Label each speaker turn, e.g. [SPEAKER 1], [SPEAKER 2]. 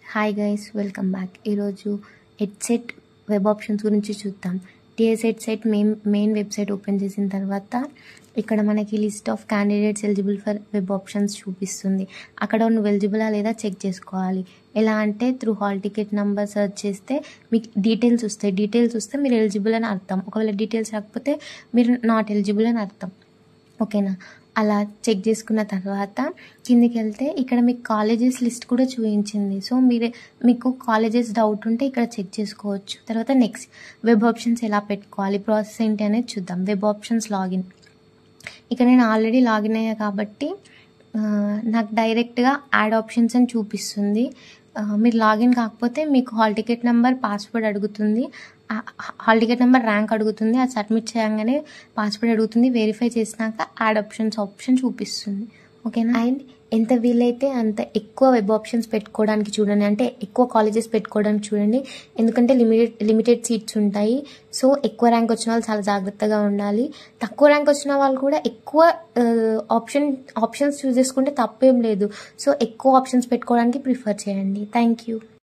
[SPEAKER 1] hi guys welcome back ఈరోజు EdCET web options గురించి చూద్దాం TS EdCET main main website open చేసిన తర్వాత ఇక్కడ మనకి list of candidates eligible for web options చూపిస్తుంది అక్కడ నువ్వు ఎలిజిబులా లేదా చెక్ చేసుకోవాలి ఎలా అంటే through hall ticket number search చేస్తే మీకు డీటెయిల్స్ వస్తాయి డీటెయిల్స్ వస్తే మీరు ఎలిజిబుల్ అని అర్థం ఒకవేళ డీటెయిల్స్ రాకపోతే మీరు నాట్ ఎలిజిబుల్ అని అర్థం ఓకేనా అలా చెక్ చేసుకున్న తర్వాత కిందికి వెళ్తే ఇక్కడ మీకు కాలేజెస్ లిస్ట్ కూడా చూపించింది సో మీరే మీకు కాలేజెస్ డౌట్ ఉంటే ఇక్కడ చెక్ చేసుకోవచ్చు తర్వాత నెక్స్ట్ వెబ్ ఆప్షన్స్ ఎలా పెట్టుకోవాలి ప్రాసెస్ ఏంటి అనేది చూద్దాం వెబ్ ఆప్షన్స్ లాగిన్ ఇక్కడ నేను ఆల్రెడీ లాగిన్ అయ్యా కాబట్టి ఆ, నాకు డైరెక్ట్గా యాడ్ ఆప్షన్స్ అని చూపిస్తుంది ఆ, మీరు లాగిన్ కాకపోతే మీకు హాల్ టికెట్ నెంబర్ పాస్వర్డ్ అడుగుతుంది ఆ, హాల్ టికెట్ నెంబర్ ర్యాంక్ అడుగుతుంది అది సబ్మిట్ చేయగానే పాస్వర్డ్ అడుగుతుంది వెరిఫై చేసినాక యాడ్ ఆప్షన్స్ ఆప్షన్ చూపిస్తుంది ఓకేనా అండ్ ఎంత వీలైతే అంత ఎక్కువ వెబ్ ఆప్షన్స్ పెట్టుకోవడానికి చూడండి అంటే ఎక్కువ కాలేజెస్ పెట్టుకోవడానికి చూడండి ఎందుకంటే లిమిటెడ్ లిమిటెడ్ సీట్స్ ఉంటాయి సో ఎక్కువ ర్యాంక్ వచ్చిన వాళ్ళు చాలా జాగ్రత్తగా ఉండాలి తక్కువ ర్యాంక్ వచ్చిన వాళ్ళు కూడా ఎక్కువ ఆప్షన్ ఆప్షన్స్ చూస్ చేసుకుంటే తప్పేం లేదు సో ఎక్కువ ఆప్షన్స్ పెట్టుకోవడానికి ప్రిఫర్ చేయండి థ్యాంక్ యూ